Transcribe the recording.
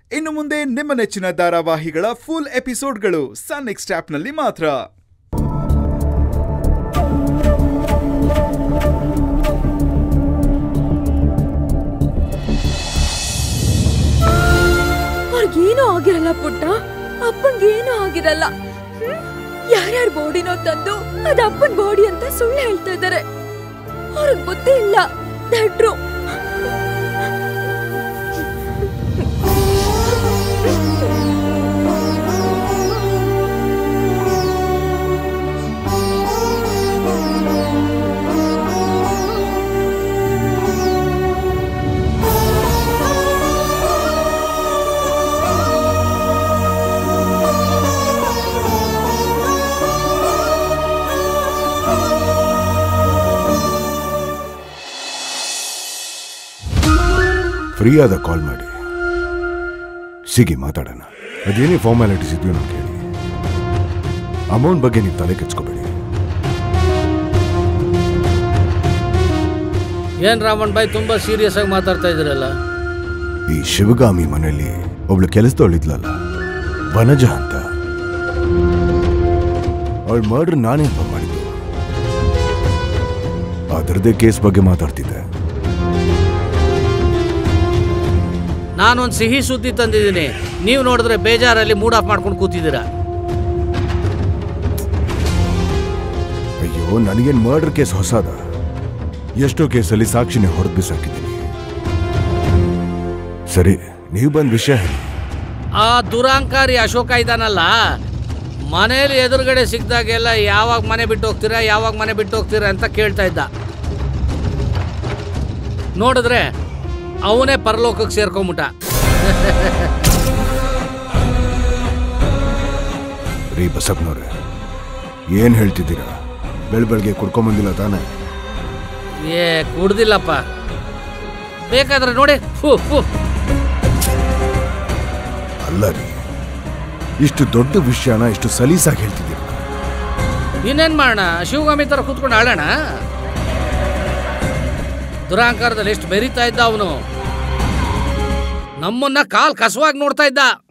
ಇನ್ನು ಮುಂದೆ ನಿಮ್ಮ ನೆಚ್ಚಿನ ಧಾರಾವಾಹಿಗಳ ಫುಲ್ ಎಪಿಸೋಡ್ಗಳು ಸನ್ ನೆಕ್ಸ್ಟ್ ಆಪ್ನಲ್ಲಿ ಮಾತ್ರ ಅವ್ರಿಗೇನೂ ಆಗಿರಲ್ಲ ಪುಟ್ಟ ಅಪ್ಪಂಗೇನೂ ಆಗಿರಲ್ಲ ಯಾರ್ಯಾರ ಬಾಡಿನೋ ತಂದು ಅದ್ ಅಪ್ಪನ್ ಬಾಡಿ ಅಂತ ಸುಳ್ಳು ಹೇಳ್ತಾ ಇದಾರೆ ಅವ್ರಿಗೆ ಬುದ್ಧಿ ಇಲ್ಲ ದಡ್ರು ಫ್ರೀ ಆದ ಕಾಲ್ ಮಾಡಿ ಸಿಗಿ ಮಾತಾಡೋಣ ಅದೇನೇ ಫಾರ್ಮ್ಯಾಲಿಟೀಸ್ ಇದೆಯೋ ನಾವು ಕೇಳಿ ಅಮೌಂಟ್ ಬಗ್ಗೆ ನೀವು ತಲೆ ಕೆಚ್ಕೋಬೇಡಿ ಏನ್ ರಾಮಣ್ಣ ಬಾಯ್ ತುಂಬಾ ಸೀರಿಯಸ್ ಆಗಿ ಮಾತಾಡ್ತಾ ಇದ್ದೀರಲ್ಲ ಈ ಶಿವಗಾಮಿ ಮನೆಯಲ್ಲಿ ಒಬ್ಳು ಕೆಲಸದವಳಿದ್ಲಲ್ಲ ವನಜ ಅಂತ ಅವಳ ಮರ್ಡರ್ ನಾನೇ ಮಾಡಿದ್ದು ಅದರದೇ ಕೇಸ್ ಬಗ್ಗೆ ಮಾತಾಡ್ತಿದ್ದೆ ನಾನೊಂದು ಸಿಹಿ ಸುದ್ದಿ ತಂದಿದ್ದೀನಿ ನೀವು ನೋಡಿದ್ರೆ ಬೇಜಾರಲ್ಲಿ ಮೂಡ್ ಆಫ್ ಮಾಡ್ಕೊಂಡು ಕೂತಿದ್ದೀರಾ ಅಯ್ಯೋ ನನಗೇನು ಮರ್ಡರ್ ಕೇಸ್ ಹೊಸದ ಎಷ್ಟೋ ಕೇಸಲ್ಲಿ ಸಾಕ್ಷಿನೇ ಹೊಡೆದು ಬಿಸಾಕಿದ್ದೀನಿ ಸರಿ ನೀವು ಬಂದ ವಿಷಯ ಹೇಳಿ ಆ ದುರಾಂಕಾರಿ ಅಶೋಕ ಇದಾನಲ್ಲ ಮನೇಲಿ ಎದುರುಗಡೆ ಸಿಕ್ಕಿದಾಗೆಲ್ಲ ಯಾವಾಗ ಮನೆ ಬಿಟ್ಟು ಹೋಗ್ತೀರಾ ಯಾವಾಗ ಮನೆ ಬಿಟ್ಟು ಹೋಗ್ತೀರಾ ಅಂತ ಕೇಳ್ತಾ ಇದ್ದ ನೋಡಿದ್ರೆ ಅವನೇ ಪರಲೋಕಕ್ಕೆ ಸೇರ್ಕೊಂಬಿಟ್ಟ ರೀ ಬಸಪ್ಪನವ್ರೆ ಏನ್ ಹೇಳ್ತಿದ್ದೀರಾ ಬೆಳ್ ಬೆಳಗ್ಗೆ ಕುಡ್ಕೊಂಬಂದಿಲ್ಲ ತಾನೆ ಏ ಕುಡ್ದಿಲ್ಲಪ್ಪ ಬೇಕಾದ್ರೆ ನೋಡಿ ಫು ಫು ಅಲ್ಲ ರೀ ಇಷ್ಟು ದೊಡ್ಡ ವಿಷಯನ ಇಷ್ಟು ಸಲೀಸಾಗಿ ಹೇಳ್ತಿದ್ದೀರಾ ಇನ್ನೇನ್ ಮಾಡೋಣ ಶಿವಗಾಮಿ ತರ ಕೂತ್ಕೊಂಡು ಆಡೋಣ ದುರಾಂಕಾರದಲ್ಲಿ ಎಷ್ಟು ಬೆರೀತಾ ಇದ್ದ ಅವನು ನಮ್ಮನ್ನ ಕಾಲ್ ಕಸವಾಗಿ ನೋಡ್ತಾ ಇದ್ದ